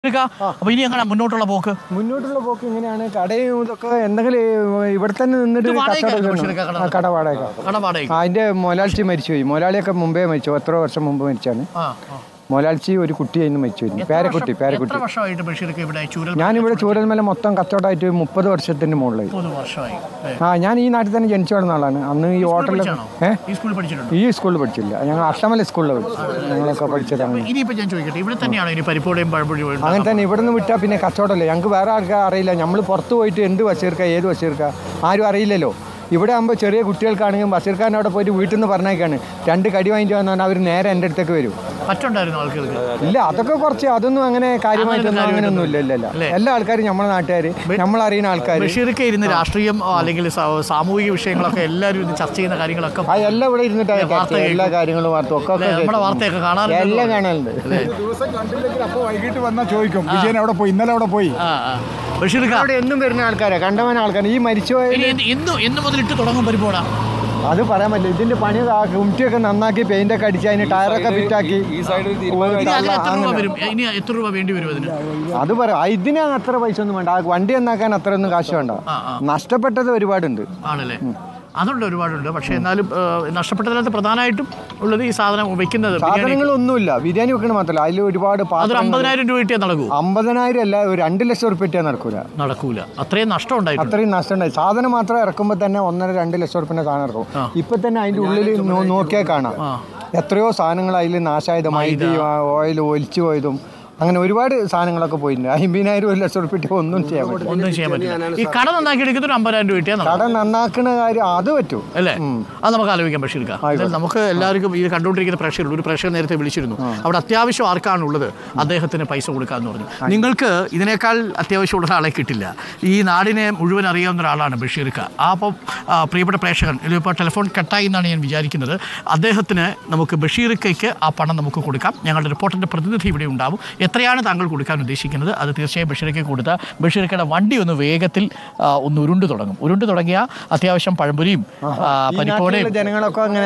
എടുക്കാം അപ്പൊ ഇനി എങ്ങനെ മുന്നോട്ടുള്ള പോക്ക് മുന്നോട്ടുള്ള പോക്ക് ഇങ്ങനെയാണ് കടയും ഇതൊക്കെ എന്തെങ്കിലും ഇവിടെ തന്നെ നിന്നിട്ട് ഇത് ഒരു വാടകയ്ക്കാണോ കച്ചവടം ബഷീർക്ക കട? ആ, കട വാടക കടപാടേ ആ, അതിന്റെ മൊലാഴ്ച മരിച്ചുപോയി മൊലാളിയൊക്കെ മുമ്പേ മരിച്ചു എത്ര വർഷം മുമ്പ് മരിച്ചാണ് ആ ആ. മൊലാഴ്ച ഒരു കുട്ടി അതിന് മരിച്ചു പേരക്കുട്ടി പേരക്കുട്ടി എത്ര വർഷമായിട്ട് ബഷീർക്ക് ഇവിടെ ചൂരൽ ഞാനിവിടെ ചൂരൽമല മൊത്തം കച്ചവടമായിട്ട് മുപ്പത് വർഷത്തിന്റെ മുകളിലായി മുപ്പത് വർഷമായി അല്ലേ? ആ ഞാൻ ഈ നാട്ടിൽ തന്നെ ജനിച്ചു വളർന്ന ആളാണ് അന്ന് ഈ ഹോട്ടലിൽ പഠിച്ചാണോ? ഏ ഈ സ്കൂളിൽ പഠിച്ചിട്ടുണ്ടോ ഈ സ്കൂളിൽ പഠിച്ചില്ല ഞങ്ങൾ അഷ്ടമല സ്കൂളിൽ പഠിച്ചു ഞങ്ങളൊക്കെ പഠിച്ചതാണ് ഇനിയിപ്പോ ഞാൻ ചോദിക്കട്ടെ ഇവിടെ തന്നെയാണോ ഇനി പരിപ്പോടെയും പഴപ്പൊഴിയും അങ്ങനെ തന്നെ ഇവിടുന്ന് വിട്ടാൽ പിന്നെ കച്ചവടമല്ലേ ഞങ്ങൾക്ക് വേറെ ആൾക്കാർ അറിയില്ല നമ്മൾ പുറത്ത് പോയിട്ട് എന്ത് ബഷീർക്ക ഏത് ബഷീർക്ക ആരും അറിയില്ലല്ലോ ഇവിടെ ആകുമ്പോൾ ചെറിയ കുട്ടികൾക്കാണെങ്കിൽ ബഷീർഖാൻ അവിടെ പോയിട്ട് വീട്ടിൽ നിന്ന് പറഞ്ഞേക്കാണ് രണ്ട് കടി വാങ്ങിയിട്ട് വന്നാൽ അവർ നേരെ എൻ്റെ അടുത്തേക്ക് വരും പറ്റുണ്ടായിരുന്നു ആൾക്കാർക്ക് ഇല്ല അതൊക്കെ കുറച്ച് അതൊന്നും അങ്ങനെ കാര്യമായിട്ടൊന്നും അങ്ങനെയൊന്നും ഇല്ല ഇല്ല ഇല്ല എല്ലാ ആൾക്കാരും നമ്മളെ നാട്ടുകാർ നമ്മളറിയുന്ന ആൾക്കാർ ബഷീർക്ക് ഇരുന്ന് രാഷ്ട്രീയം ആ, അല്ലെങ്കിൽ സാ- സാമൂഹിക വിഷയങ്ങളൊക്കെ എല്ലാവരും ഇരുന്ന് ചർച്ച ചെയ്യുന്ന കാര്യങ്ങളൊക്കെ ആ എല്ലാം ഇവിടെ ഇരുന്നിട്ട് വാർത്ത എല്ലാ കാര്യങ്ങളും വാർത്ത ഒക്കെ ഒക്കെ നമ്മുടെ കേൾക്കും. വാർത്തയൊക്കെ കാണാറുണ്ട് എല്ലാം കാണലുണ്ട് ദിവസം കണ്ടില്ലെങ്കിൽ അപ്പൊ വൈകിട്ട് വന്നാൽ ചോദിക്കും വിജയൻ അവിടെ പോയി ഇന്നലെ അവിടെ പോയി ആ ആ ബഷീർക്ക അവിടെ എന്നും വരുന്ന ആൾക്കാരാ കണ്ടവൻ ആൾക്കാർ ഈ മരിച്ചുപോയ ഇനി എന്ന് എന്ന് എന്ന് മുതൽ ഇട്ട് തുടങ്ങും പരിപ്പോടാ അത് പറയാൻ പറ്റില്ല ഇതിന്റെ പണി കുമിറ്റിയൊക്കെ നന്നാക്കി പെയിന്റ് ഒക്കെ അടിച്ച് അതിന് ടയറൊക്കെ ഫിറ്റാക്കി ഇനി അതിന് എത്ര രൂപ വരും ഇനി എത്ര രൂപ വേണ്ടി വരും അതിന് അത് പറയാം ആ, ഇതിന് അത്ര പൈസ ഒന്നും വേണ്ട ആ വണ്ടി നന്നാക്കാൻ അത്ര ഒന്നും കാശ് വേണ്ട ആ ആ നഷ്ടപ്പെട്ടത് ഒരുപാടുണ്ട് ആണല്ലേ അതുണ്ട് ഒരുപാടുണ്ട് പക്ഷേ എന്നാലും ആ, നഷ്ടപ്പെട്ടതിനകത്ത് പ്രധാനമായിട്ടും ഉള്ളത് ഈ സാധനം വെക്കുന്നത് ബിരിയാണി സാധനങ്ങളൊന്നുമില്ല ബിരിയാണി വെക്കണ മാത്രമല്ല അതിൽ ഒരുപാട് അതൊരു പാത്രം അമ്പതിനായിരം രൂപ കിട്ടിയാൽ നടക്കൂ അമ്പതിനായിരം അല്ല ഒരു രണ്ട് ലക്ഷം ഉറുപ്പിയ നടക്കൂല നടക്കൂല അത്രയും നഷ്ടം ഉണ്ടായിട്ടുണ്ട് അത്രയും നഷ്ടം ഉണ്ടായി സാധനം മാത്രം ഇറക്കുമ്പോൾ തന്നെ ഒന്നര രണ്ട് ലക്ഷം ഉറുപ്പിന്റെ സാധനം ഇറക്കും ആ. ഇപ്പൊ തന്നെ അതിന്റെ ഉള്ളിൽ നോ- നോക്കിയാൽ കാണാം ആ എത്രയോ സാധനങ്ങൾ അതിൽ നാശായത് മൈദയും ഓയിൽ ഒലിച്ചു പോയതും അങ്ങനെ ഒരുപാട് സാധനങ്ങളൊക്കെ പോയിട്ടുണ്ട് അമ്പതിനായിരം ഒരു ലക്ഷം ഉറുപ്പിട്ട് ഒന്നും ചെയ്യാൻ പറ്റില്ല ഒന്നും ചെയ്യാൻ പറ്റില്ല ഈ കട നന്നാക്കി എടുക്കുന്ന ഒരു അമ്പതിനായിരം രൂപ കിട്ടിയാൽ നടക്കും കട നന്നാക്കുന്ന കാര്യം അത് പറ്റും അല്ലേ അത് നമുക്ക് ആലോചിക്കാം ബഷീർക്ക എന്തായാലും നമുക്ക് എല്ലാവർക്കും ഇത് കണ്ടുകൊണ്ടിരിക്കുന്ന പ്രേക്ഷകർ ഒരു പ്രേക്ഷകർ നേരത്തെ വിളിച്ചിരുന്നു അവിടെ അത്യാവശ്യം ആർക്കാണുള്ളത് അദ്ദേഹത്തിന് പൈസ കൊടുക്കാമെന്ന് പറഞ്ഞു നിങ്ങൾക്ക് ഇതിനേക്കാൾ അത്യാവശ്യമുള്ള ഒരാളെ കിട്ടില്ല ഈ നാടിനെ മുഴുവൻ അറിയാവുന്ന ഒരാളാണ് ബഷീർക്ക ആ അപ്പം ആ, പ്രിയപ്പെട്ട പ്രേക്ഷകൻ ഇതിപ്പോൾ ടെലിഫോൺ കട്ടായി എന്നാണ് ഞാൻ വിചാരിക്കുന്നത് അദ്ദേഹത്തിന് നമുക്ക് ബഷീർക്കയ്ക്ക് ആ പണം നമുക്ക് കൊടുക്കാം ഞങ്ങളുടെ റിപ്പോർട്ടറിൻ്റെ പ്രതിനിധി ഇവിടെ ഉണ്ടാവും എത്രയാണ് താങ്കൾ കൊടുക്കാൻ ഉദ്ദേശിക്കുന്നത് അത് തീർച്ചയായും ബഷീർക്കയ്ക്ക് കൊടുത്താൽ ബഷീർക്കയുടെ വണ്ടി ഒന്ന് വേഗത്തിൽ ആ, ഒന്ന് ഉരുണ്ട് തുടങ്ങും ഉരുണ്ട് തുടങ്ങിയ അത്യാവശ്യം പഴംപൊരിയും ആ, ഈ പരിപ്പോടെയും നാട്ടിലുള്ള ജനങ്ങളൊക്കെ അങ്ങനെ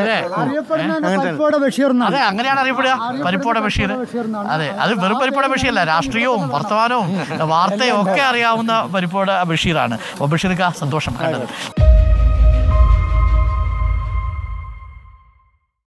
അതെ അങ്ങനെയാണ് അറിയപ്പെടുക പരിപ്പോട ബഷീർ അതെ അത് വെറും പരിപ്പോട ബഷീറല്ല രാഷ്ട്രീയവും വർത്തമാനവും വാർത്തയും ഒക്കെ അറിയാവുന്ന പരിപ്പോട ബഷീറാണ് അപ്പോൾ ബഷീർക്ക് സന്തോഷം കണ്ടത്